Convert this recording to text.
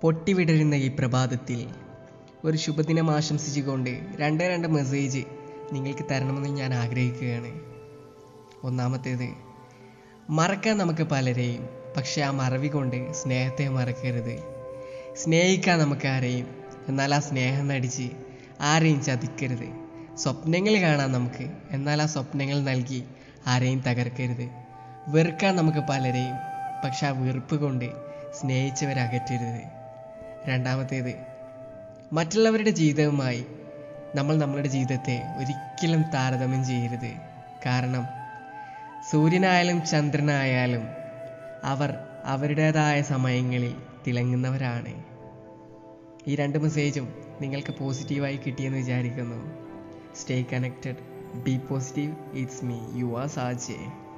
പൊട്ടിവിടരുന്ന ഈ പ്രഭാതത്തിൽ ഒരു ശുഭദിനം ആശംസിച്ചുകൊണ്ട് രണ്ട് രണ്ട് മെസ്സേജ് നിങ്ങൾക്ക് തരണമെന്ന് ഞാൻ ആഗ്രഹിക്കുകയാണ് ഒന്നാമത്തേത് മറക്കാൻ നമുക്ക് പലരെയും പക്ഷെ ആ മറവി കൊണ്ട് സ്നേഹത്തെ മറക്കരുത് സ്നേഹിക്കാൻ നമുക്ക് ആരെയും എന്നാൽ ആ സ്നേഹം നടിച്ച് ആരെയും ചതിക്കരുത് സ്വപ്നങ്ങൾ കാണാൻ നമുക്ക് എന്നാൽ ആ സ്വപ്നങ്ങൾ നൽകി ആരെയും തകർക്കരുത് വെറുക്കാൻ നമുക്ക് പലരെയും പക്ഷെ ആ വെറുപ്പ് കൊണ്ട് സ്നേഹിച്ചവരെ അകറ്റരുത് രണ്ടാമത്തേത് മറ്റുള്ളവരുടെ ജീവിതവുമായി നമ്മൾ നമ്മളുടെ ജീവിതത്തെ ഒരിക്കലും താരതമ്യം ചെയ്യരുത് കാരണം സൂര്യനായാലും ചന്ദ്രനായാലും അവർ അവരുടേതായ സമയങ്ങളിൽ തിളങ്ങുന്നവരാണ് ഈ രണ്ട് മെസ്സേജും നിങ്ങൾക്ക് പോസിറ്റീവായി കിട്ടിയെന്ന് വിചാരിക്കുന്നു stay connected be positive it's me you are സാജേ